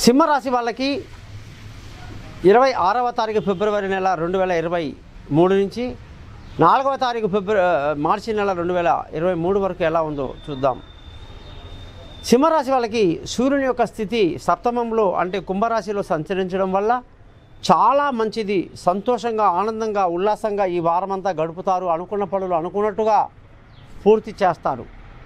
సింహరాశి వాళ్ళకి ఇరవై ఆరవ తారీఖు ఫిబ్రవరి నెల రెండు వేల ఇరవై మూడు నుంచి నాలుగవ తారీఖు ఫిబ్రవరి మార్చి నెల రెండు వేల ఇరవై మూడు వరకు ఎలా ఉందో చూద్దాం సింహరాశి వాళ్ళకి సూర్యుని యొక్క స్థితి సప్తమంలో అంటే కుంభరాశిలో సంచరించడం వల్ల చాలా మంచిది సంతోషంగా ఆనందంగా ఉల్లాసంగా ఈ వారమంతా గడుపుతారు అనుకున్న పనులు అనుకున్నట్టుగా పూర్తి చేస్తారు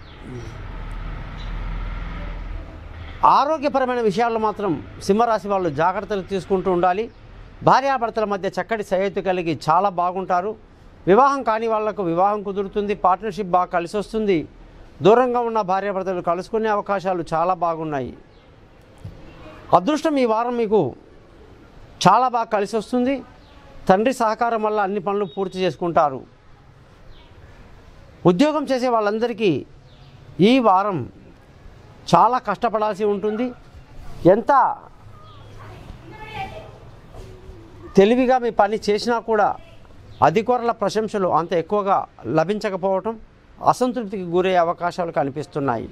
ఆరోగ్యపరమైన విషయాల్లో మాత్రం సింహరాశి వాళ్ళు జాగ్రత్తలు తీసుకుంటూ ఉండాలి భార్యాభర్తల మధ్య చక్కటి సయోధ్య కలిగి చాలా బాగుంటారు వివాహం కాని వాళ్లకు వివాహం కుదురుతుంది పార్ట్నర్షిప్ బాగా కలిసి వస్తుంది దూరంగా ఉన్న భార్యాభర్తలు కలుసుకునే అవకాశాలు చాలా బాగున్నాయి అదృష్టం ఈ వారం మీకు చాలా బాగా కలిసి వస్తుంది తండ్రి సహకారం వల్ల అన్ని పనులు పూర్తి చేసుకుంటారు ఉద్యోగం చేసే వాళ్ళందరికీ ఈ వారం చాలా కష్టపడాల్సి ఉంటుంది ఎంత తెలివిగా మీ పని చేసినా కూడా అధికారుల ప్రశంసలు అంత ఎక్కువగా లభించకపోవటం అసంతృప్తికి గురయ్యే అవకాశాలు కనిపిస్తున్నాయి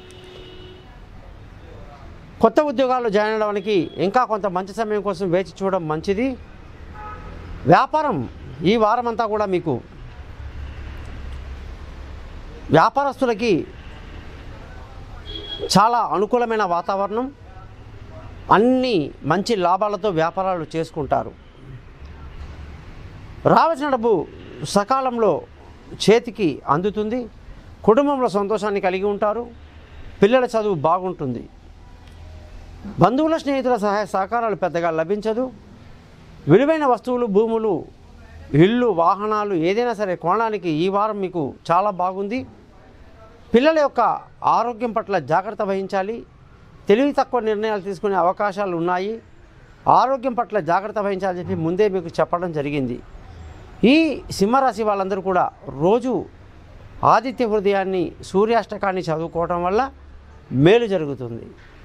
కొత్త ఉద్యోగాల్లో జాయిన్ అవ్వడానికి ఇంకా కొంత మంచి సమయం కోసం వేచి చూడడం మంచిది వ్యాపారం ఈ వారం అంతా కూడా మీకు వ్యాపారస్తులకి చాలా అనుకూలమైన వాతావరణం అన్ని మంచి లాభాలతో వ్యాపారాలు చేసుకుంటారు రావాల్సిన డబ్బు సకాలంలో చేతికి అందుతుంది కుటుంబంలో సంతోషాన్ని కలిగి ఉంటారు పిల్లల చదువు బాగుంటుంది బంధువుల స్నేహితుల సహాయ సహకారాలు పెద్దగా లభించదు విలువైన వస్తువులు భూములు ఇళ్ళు వాహనాలు ఏదైనా సరే కొనడానికి ఈ వారం మీకు చాలా బాగుంది పిల్లల యొక్క ఆరోగ్యం పట్ల జాగ్రత్త వహించాలి తెలివి తక్కువ నిర్ణయాలు తీసుకునే అవకాశాలు ఉన్నాయి ఆరోగ్యం పట్ల జాగ్రత్త వహించాలని చెప్పి ముందే మీకు చెప్పడం జరిగింది ఈ సింహరాశి వాళ్ళందరూ కూడా రోజు ఆదిత్య హృదయాన్ని సూర్యాష్టకాన్ని చదువుకోవటం వల్ల మేలు జరుగుతుంది